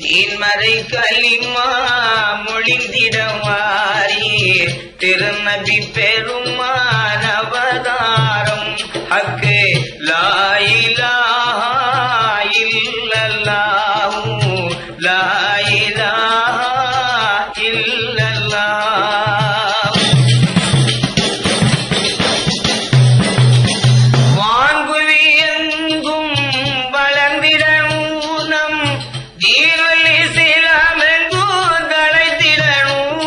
தீன்மறை களிமா மொழிந்திடவாரி திருநபி பெருமான் அவதாரம் அக்கு லாயிலாஹா இல்லல்லாஹு லாயிலாஹா இல்லல்லாஹ் வான்குவி எங்கும் வளர்ந்திட ஊனம் ஜீவலி சிலமெங்கும் தலைத்திடணும்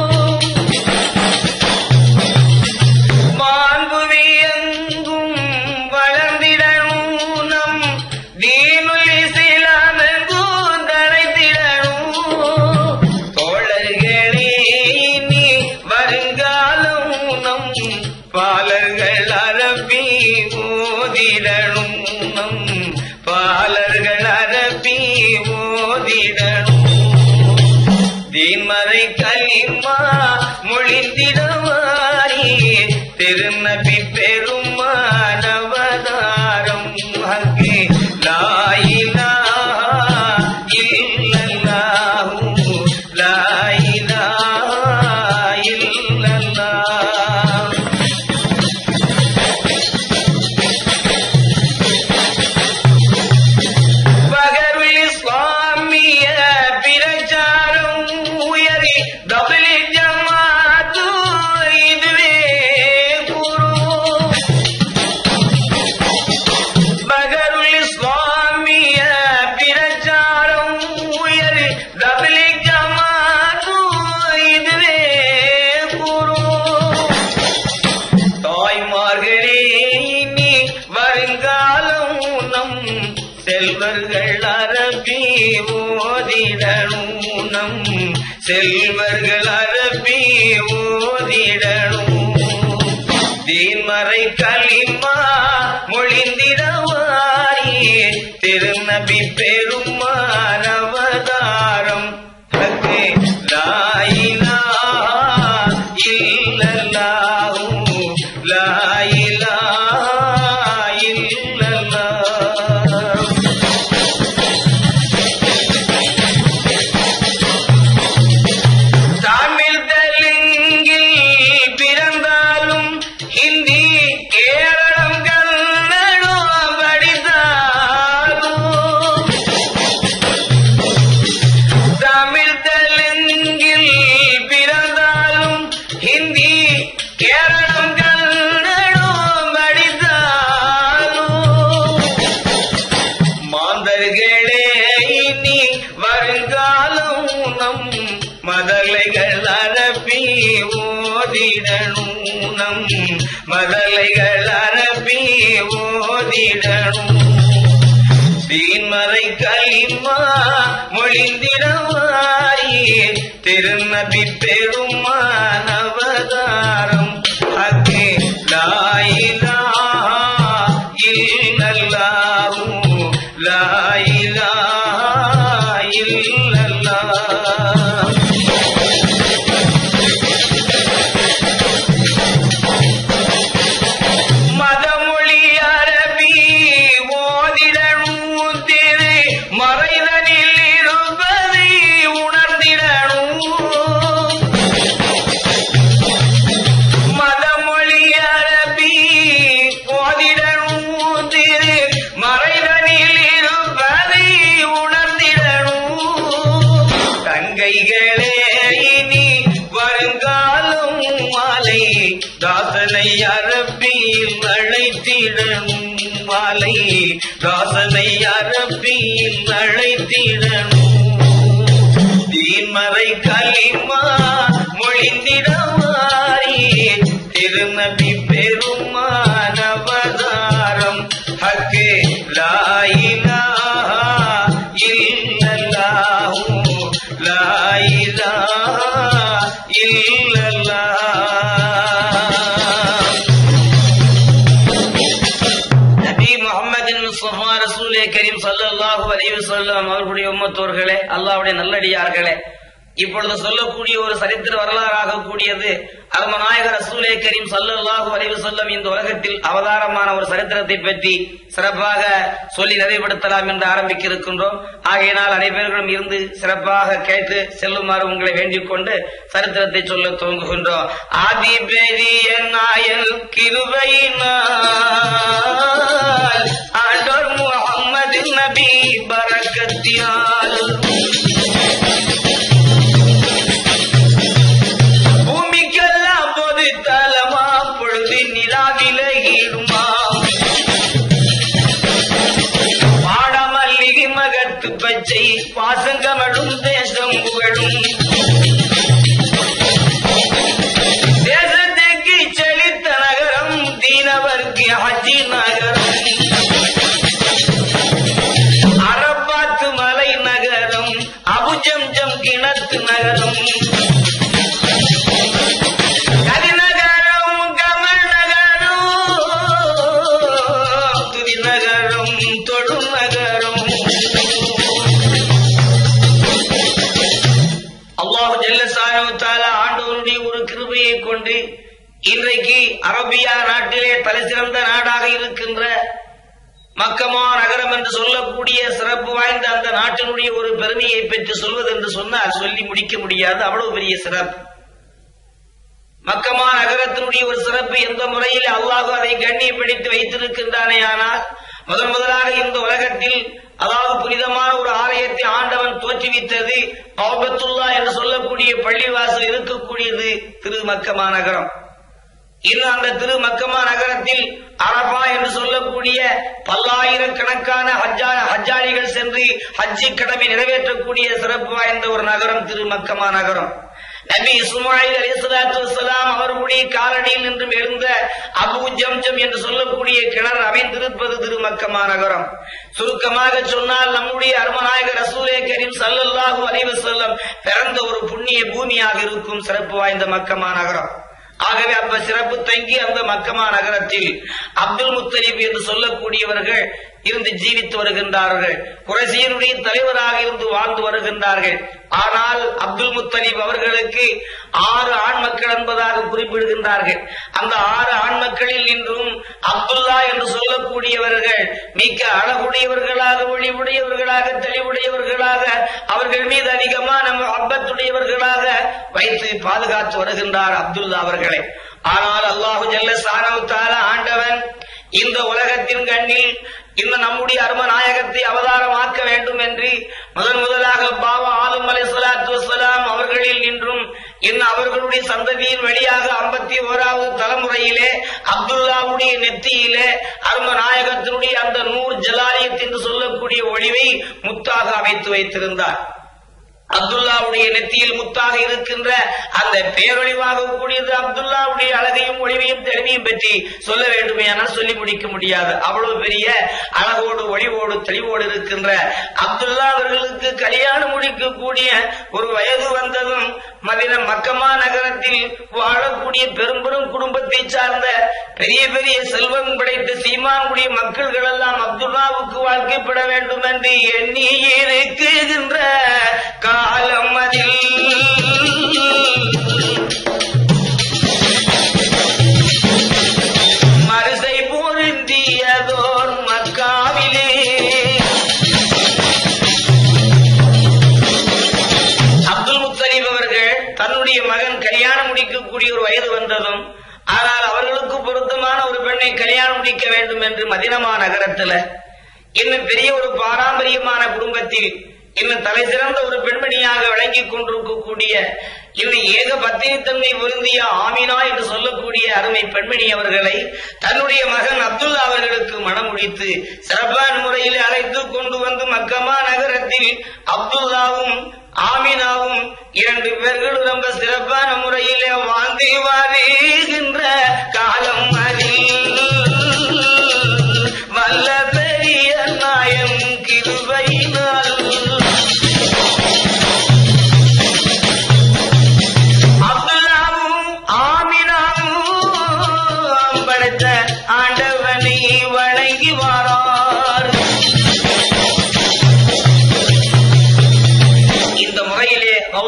வான்குவி எங்கும் வளர்ந்திட ஊனம் ஜீவலி சிலமெங்கும் தலைத்திடணும் தோழர்களே நீ வருங்காலம் நம் பாலர்கள் அரபி ஓதிடணும் நம் பாலர்கள் அரபி ஓதிடணும் தீமறை கலிமா மொழிந்திடவாரி திருநபி பெருமான் அவதாரம் அங்கே லாயிலாஹா இல்லல்லாஹு லாயிலாஹா இல்லல்லாஹ் பகருளி சுவாமிய பிரச்சாரம் உயரி டபுளி ஜமாத்து இதுவே குரு பகருளி சுவாமிய பிரச்சாரம் உயரி டபுளி ஜமாத்து இதுவே குரு தாய்மார்களே இனி வருங்காலம் நம் செல்வர்கள் அரபி ஓதிடணும் நம் செல்வர்கள் அரபி ஓதிடணும் தீன்மறை களிமா மொழிந்திடவாரி திருநபி பெருமான் அவதாரம் அங்கே லாயிலாஹா இல்லல்லாஹு லாயிலாஹா இல்லல்லாஹ் தமிழ் தெலுங்கில் பிறந்தாலும் ஹிந்தி கேரளம் கன்னடம் படித்தாலும் தமிழ் தெலுங்கில் பிறந்தாலும் ஹிந்தி கேரளம் கன்னடம் படித்தாலும் மாந்தர்களே இனி வருங்காலம் நம் மதலைகள் அரபி ஓதிடணும் நம் மதலைகள் அரபி ஓதிடணும் தீன்மறை களிமா மொழிந்திடவாரி திருநபி பெருமான் அவதாரம் அங்கே லாயிலாஹா இல்லல்லாஹு லாயிலாஹா இல்லல்லாஹ் மதமொழி அரபி ஓதிடணும் திரு மறைதனில் இருப்பதை உணர்ந்திடணும் மதமொழி அரபி ஓதிடணும் திரு மறைதனில் இருப்பதை உணர்ந்திடணும் தங்கைகளே இனி வருங்காலம் மாலை தாசனை அரபியில் அழைத்திடணும் மாலை தாசனை அரபியில் அழைத்திடணும் தீன்மறை களிமா மொழிந்திடவாரி திருநபி பெருமான் அவதாரம் ஹக்கு லாயிலாஹா இல்லல்லாஹு லாயிலாஹா இல்லல்லாஹ் நபி முகமதின் முஸ்தபா ரசூலே கரீம் ஸல்லல்லாஹு அலைஹி வஸல்லம் அவர்களுடைய உம்மத்தோர்களே அல்லாஹ்வுடைய நல்லடியார்களே இப்பொழுது சொல்லக்கூடிய ஒரு சரித்திர வரலாறாக கூடியது அருமநாயகர் ரசூலே கரீம் சல்லல்லாஹு அலைஹி வஸல்லம் இந்த உலகத்தில் அவதாரமான ஒரு சரித்திரத்தை பற்றி சிறப்பாக சொல்லி நிறைவுபடுத்தலாம் என்று ஆரம்பிக்க இருக்கின்றோம் ஆகையினால் அனைவர்களும் இருந்து சிறப்பாக கேட்டு செல்லுமாறு உங்களை வேண்டிக் கொண்டு சரித்திரத்தை சொல்ல துவங்குகின்றோம் ஆதி பெரிய நாயல் கிருபையினால் ஆண்டோர் முகம்மது நபி பரக்கத்தியால் பூமிக்கெல்லாம் பொது தலமா பொழுது நிலாவில ஈடுமா பாடமல்லிகை மகத்து பச்சை பாசங்கமடும் தேசம் புகழும் தேசத்துக்கு செழித்த நகரம் தீனவர்க்கு ஹஜி நகரம் அரபாத்து மலை நகரம் அபுஜம்ஜம் கிணத்து நகரம் கதிநகரம் கமல் நகரம் துதி நகரம் தொடும் நகரம் அல்லாஹ் ஜல்லசானவத்தால ஆண்டவருடைய ஒரு கிருபையை கொண்டு இன்றைக்கு அரபியா நாட்டிலே தலை சிறந்த நாடாக இருக்கின்ற மக்கமா நகரம் என்று சொல்லக்கூடிய சிறப்பு வாய்ந்த அந்த நாட்டினுடைய ஒரு பெருமையை பற்றி சொல்வது என்று சொன்னால் சொல்லி முடிக்க முடியாது அவ்வளவு பெரிய சிறப்பு மக்கமா நகரத்தினுடைய ஒரு சிறப்பு எந்த முறையில் அல்லாஹ் அதை கண்ணியப்படுத்தி வைத்திருக்கின்றானே ஆனால் முதன் முதலாக இந்த உலகத்தில் அதாவது புனிதமான ஒரு ஆலயத்தை ஆண்டவன் தோற்றுவித்தது பௌபத்துல்லா என்று சொல்லக்கூடிய பள்ளிவாசல் இருக்கக்கூடியது திரு மக்கமா நகரம் இன்னும் அந்த திரு மக்கமா நகரத்தில் அரபா என்று சொல்லக்கூடிய பல்லாயிரக்கணக்கான ஹஜ்ஜா ஹஜ்ஜாரிகள் சென்று ஹஜ்ஜி கடமை நிறைவேற்றக்கூடிய சிறப்பு வாய்ந்த ஒரு நகரம் திரு மக்கமா நகரம் நபி இஸ்மாயில் அலிஸ்லாத்து வசலாம் அவர்களுடைய காலடியில் நின்றும் எழுந்த அபு ஜம்ஜம் என்று சொல்லக்கூடிய கிணறு அமைந்திருப்பது திருமக்கமா நகரம் சுருக்கமாக சொன்னால் நம்முடைய அருமநாயகர் ரசூலே கரீம் சல்லல்லாஹு அலைஹி வஸல்லம் பிறந்த ஒரு புண்ணிய பூமியாக இருக்கும் சிறப்பு வாய்ந்த மக்கமா நகரம் ஆகவே அப்ப சிறப்பு தங்கி அந்த மக்கமா நகரத்தில் அப்துல் முத்தலிப் என்று சொல்லக்கூடியவர்கள் இருந்து ஜீவித்து வருகின்றார்கள் குரசியனுடைய தலைவராக இருந்து வாழ்ந்து வருகின்றார்கள் ஆனால் அப்துல் முத்தலிப் அவர்களுக்கு ஆறு ஆண் மக்கள் என்பதாக குறிப்பிடுகின்றார்கள் அந்த ஆறு ஆண் மக்களில் இன்றும் அப்துல்லா என்று சொல்லக்கூடியவர்கள் மிக்க அழகுடையவர்களாக ஒளிவுடையவர்களாக தெளிவுடையவர்களாக அவர்கள் மீது அதிகமான அப்பத்துடையவர்களாக வைத்து பாதுகாத்து வருகின்றார் அப்துல்லா அவர்களை ஆனால் அல்லாஹு ஜல்ல சானவுத்தால ஆண்டவன் இந்த உலகத்தின் கண்ணில் இந்த நம்முடைய அருமநாயகத்தை அவதாரமாக்க வேண்டும் என்று முதன் முதலாக பாபா ஆலம் அலை சலாத்து வசலாம் அவர்களில் நின்றும் இன்னும் அவர்களுடைய சந்ததியின் வழியாக ஐம்பத்தி ஓராவது தலைமுறையிலே அப்துல்லாவுடைய நெத்தியிலே அருமநாயகத்தினுடைய அந்த நூர் ஜலாலியத் என்று சொல்லக்கூடிய ஒளிவை முத்தாக அமைத்து வைத்திருந்தார் அப்துல்லாவுடைய நெத்தியில் முத்தாக இருக்கின்ற அந்த பேரொழிவாக கூடியது அப்துல்லாவுடைய அழகையும் ஒளிவையும் தெளிவையும் பற்றி சொல்ல வேண்டுமே ஆனால் சொல்லி முடிக்க முடியாது அவ்வளவு பெரிய அழகோடு ஒளிவோடு தெளிவோடு இருக்கின்ற அப்துல்லா அவர்களுக்கு கல்யாணம் முடிக்கக்கூடிய ஒரு வயது வந்ததும் மதின மக்கமா நகரத்தில் வாழக்கூடிய பெரும் பெரும் குடும்பத்தை சார்ந்த பெரிய பெரிய செல்வம் படைத்த சீமானுடைய மக்கள்கள் எல்லாம் அப்துல்லாவுக்கு வாழ்க்கைப்பட வேண்டும் என்று எண்ணி இருக்குகின்ற காலம் அதில் மரிசை பொருந்தியதோர் மக்காவிலே அப்துல் முத்தலீப் அவர்கள் தன்னுடைய மகன் கல்யாணம் முடிக்கக்கூடிய ஒரு வயது வந்ததும் ஆனால் அவர்களுக்கு பொருத்தமான ஒரு பெண்ணை கல்யாணம் முடிக்க வேண்டும் என்று மதினமா நகரத்துல இன்னும் பெரிய ஒரு பாரம்பரியமான குடும்பத்தில் இன்னும் தலை சிறந்த ஒரு பெண்மணியாக விளங்கிக் கொண்டிருக்கக்கூடிய இன்னும் ஏக பத்தினித்தன்மை பொருந்திய ஆமினா என்று சொல்லக்கூடிய அருமை பெண்மணி அவர்களை தன்னுடைய மகன் அப்துல்லா அவர்களுக்கு மனம் முடித்து சிறப்பான முறையில் அழைத்து கொண்டு வந்து மக்கமா நகரத்தில் அப்துல்லாவும் ஆமினாவும் இரண்டு பேர்களும் ரொம்ப சிறப்பான முறையிலே வாழ்ந்து வருகின்ற காலம் அதில் வல்ல பெரிய நாயம் கிருபையினால் அப்துல்லாவும் ஆமினாவும் படைத்த ஆண்டவனை வணங்கி வாரார் இந்த முறையிலே மௌத- இந்த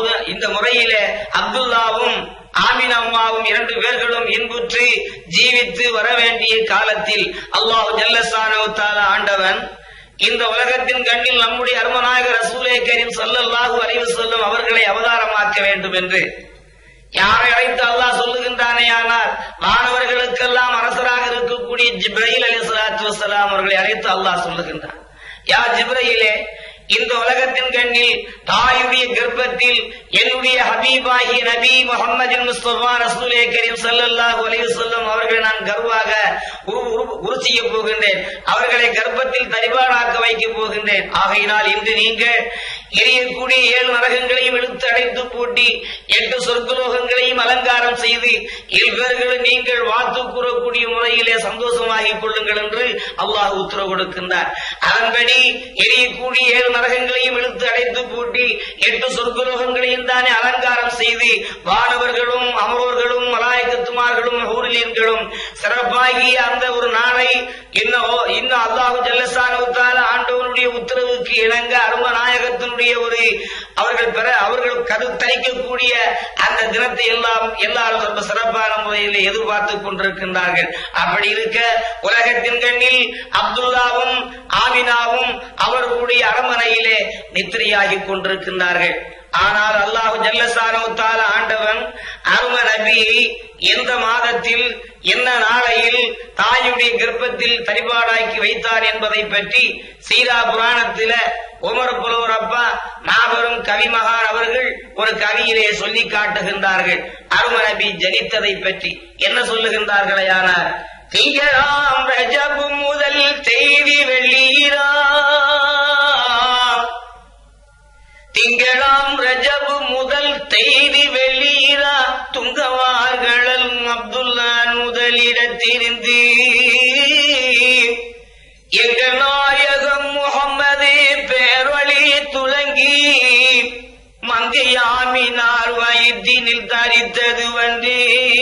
இந்த முறையிலே அப்துல்லாவும் ஆமின் அம்மாவும் இரண்டு பேர்களும் இன்புற்று ஜீவித்து வர வேண்டிய காலத்தில் அல்லாஹ் ஜல்லசானோ தாலா ஆண்டவன் இந்த உலகத்தின் கண்ணில் நம்முடைய அருமநாயகர் ரசூலே கரீம் ஸல்லல்லாஹு அலைஹி வஸல்லம் அவர்களை அவதாரமாக்க வேண்டும் என்று யாரை அழைத்து அல்லாஹ் சொல்லுகின்றானே ஆனால் மாணவர்களுக்கெல்லாம் அரசராக இருக்கக்கூடிய ஜிப்ரஹீல் அலைஹிஸ்ஸலாத்து வஸ்ஸலாம் அவர்களை அழைத்து அல்லாஹ் சொல்லுகின்றான் யா ஜிப்ரஹீலே இந்த உலகத்தின் கண்ணில் தாயுடைய கர்ப்பத்தில் என்னுடைய ஹபீபாகிய நபி முகமது முஸ்தபா ரசூலே கரீம் ஸல்லல்லாஹு அலைஹி வஸல்லம் அவர்களை நான் கர்வாக உரு- உரு- உரு செய்ய போகின்றேன் அவர்களை கர்ப்பத்தில் தரிபாடாக்க வைக்க போகின்றேன் ஆகையினால் இன்று நீங்கள் எரியக்கூடிய ஏழு நரகங்களையும் இழுத்து அடைத்து பூட்டி எட்டு சொர்க்கலோகங்களையும் அலங்காரம் செய்து இவ்வேர்களை நீங்கள் வாழ்த்து கூறக்கூடிய முறையிலே சந்தோஷமாகிக் கொள்ளுங்கள் என்று அல்லாஹ் உத்தரவு கொடுக்கின்றார் அதன்படி எரியக்கூடிய ஏழு நரகங்களையும் இழுத்து அடைத்து பூட்டி எட்டு சொர்க்கலோகங்களையும் தானே அலங்காரம் செய்து வானவர்களும் அமரோர்களும் மலாயக்கத்துமார்களும் ஊரிலியன்களும் சிறப்பாகிய அந்த ஒரு நாளை இன்னோ இன்னும் அல்லாஹு ஜல்லசானுத்தால ஆண்டவனுடைய உத்தரவுக்கு இணங்க அரும நாயகத்தினுடைய ஒரு அவர்கள் பெற அவர்கள் கருத்தரிக்கக்கூடிய அந்த தினத்தை எல்லாம் எல்லாரும் ரொம்ப சிறப்பான முறையில் எதிர்பார்த்துக் கொண்டிருக்கின்றார்கள் அப்படி இருக்க உலகத்தின் கண்ணில் அப்துல்லாவும் ஆமினாவும் அவர்களுடைய அரண்மனையிலே நித்திரையாகிக் கொண்டிருக்கின்றார்கள் ஆனால் அல்லாஹு ஜல்லசானோ தால ஆண்டவன் அரும நபியை எந்த மாதத்தில் என்ன நாளையில் தாயுடைய கர்ப்பத்தில் தரிபாடாக்கி வைத்தார் என்பதை பற்றி சீரா புராணத்தில உமர் புலவர் அப்பா மாபெரும் கவிமகான் அவர்கள் ஒரு கவியிலே சொல்லி காட்டுகின்றார்கள் அரும நபி ஜனித்ததை பற்றி என்ன சொல்லுகின்றார்களேயானார் திகழாம் ரஜபு முதல் செய்தி வெள்ளீரா திங்களாம் ரஜபு முதல் தெய்தி வெளியீரா துங்கவார்களல் அப்துல்லா முதலிடத்திருந்து எங்க நாயகம் முகம்மது பேர்வழி துலங்கி மங்கையாமினார் வயிற்றினில் தரித்தது வந்தே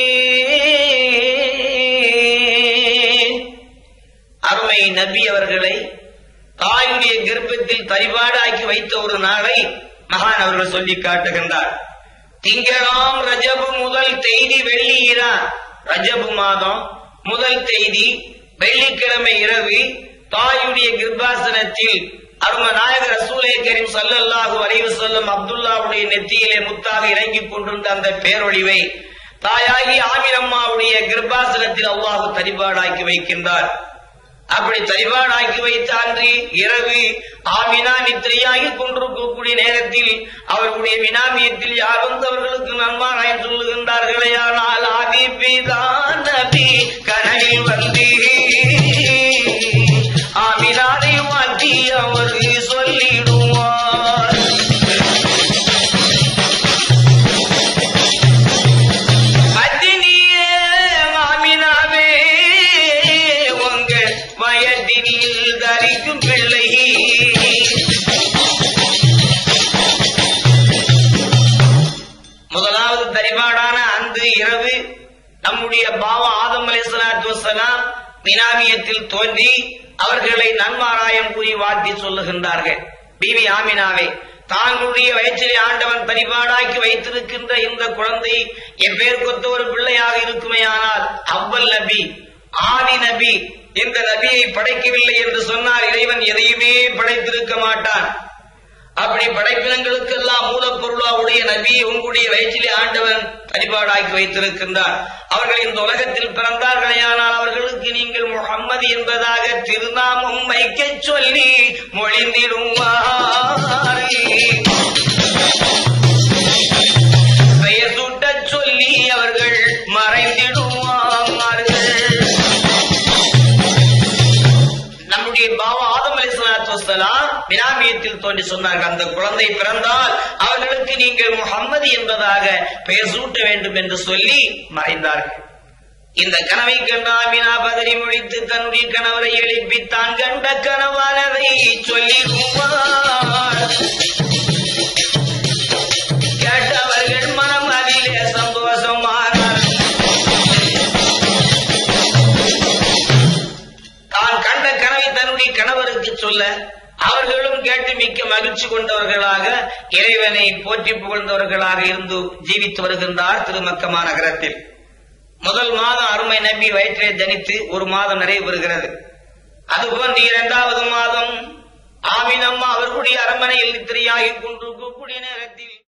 அருமை நபி அவர்களை தாயுடைய கர்ப்பத்தில் தரிபாடாக்கி வைத்த ஒரு நாளை மகான் அவர்கள் சொல்லி காட்டுகின்றார் திங்களாம் ரஜபு முதல் தேதி வெள்ளியிரா ரஜபு மாதம் முதல் தேதி வெள்ளிக்கிழமை இரவு தாயுடைய கிருபாசனத்தில் அரும நாயகர் ரசூலே கரீம் ஸல்லல்லாஹு அலைஹி வஸல்லம் அப்துல்லாவுடைய நெத்தியிலே முத்தாக இறங்கிக் கொண்டிருந்த அந்த பேரொழிவை தாயாகி ஆமிரம்மாவுடைய கிருபாசனத்தில் அல்லாஹு தரிபாடாக்கி வைக்கின்றார் அப்படி தரிவானாக்கி வைத்த அன்று இரவு ஆமினா நித்திரையாகி கொண்டிருக்கக்கூடிய நேரத்தில் அவர்களுடைய வினாமியத்தில் யார் வந்தவர்களுக்கு நன்மாராயம் சொல்லுகின்றார்களே ஆனால் ஆதி பிதான் நபி கனவில் வந்து ஆமினாரை மாற்றி அவர் சொல்லிடுவார் பத்தினியே மாமினாவே உங்க வயதினில் தரிக்கும் பிள்ளை முதலாவது தரிபாடான அந்த இரவு நம்முடைய பாவா ஆதம் அலைஹிஸ்ஸலாத்து வஸ்ஸலாம் மினாமியத்தில் தோன்றி அவர்களை நன்மாராயம் கூறி வாழ்த்தி சொல்லுகின்றார்கள் பிபி ஆமினாவே தாங்களுடைய வயிற்றிலே ஆண்டவன் பரிபாடாக்கி வைத்திருக்கின்ற இந்த குழந்தை எப்பேர் கொத்த ஒரு பிள்ளையாக இருக்குமே ஆனால் அவ்வல் நபி ஆதி நபி இந்த நபியை படைக்கவில்லை என்று சொன்னால் இறைவன் எதையுமே படைத்திருக்க மாட்டான் அப்படி படைப்பினங்களுக்கெல்லாம் மூலப்பொருளாவுடைய நபி உங்களுடைய வயிற்றிலே ஆண்டவன் பரிபாடாக்கி வைத்திருக்கின்றார் அவர்கள் இந்த உலகத்தில் பிறந்தார்களேயானால் அவர்களுக்கு நீங்கள் முகம்மது என்பதாக திருநாமம் வைக்கச் சொல்லி மொழிந்திடுவார் பெயர் சூட்டச் சொல்லி அவர்கள் மறைந்திடுவார்கள் நம்முடைய பாவா ஆதம் அலிஸ்லாத்து வசலாம் வினாமியத்தில் தோன்றி சொன்னார்கள் அந்த குழந்தை பிறந்தால் அவர்களுக்கு நீங்கள் முகம்மது என்பதாக பெயர் சூட்ட வேண்டும் என்று சொல்லி மறைந்தார்கள் இந்த கனவை கண்ட ஆமினா பதறி முடித்து தன்னுடைய கணவரை எழுப்பி தான் கண்ட கனவானதை சொல்லிடுவார் கேட்டவர்கள் மனம் அதிலே சந்தோஷமானார் தான் கண்ட கனவை தன்னுடைய கணவருக்கு சொல்ல அவர்களும் கேட்டு மிக்க மகிழ்ச்சி கொண்டவர்களாக இறைவனை போற்றி புகழ்ந்தவர்களாக இருந்து ஜீவித்து வருகின்றார் திருமக்கமா நகரத்தில் முதல் மாதம் அருமை நம்பி வயிற்றிலே தனித்து ஒரு மாதம் நிறைவு பெறுகிறது அதுபோன்று இரண்டாவது மாதம் ஆவினம்மா அவர்களுடைய அரண்மனையில் நித்திரையாகி கொண்டிருக்கக்கூடிய நேரத்தில்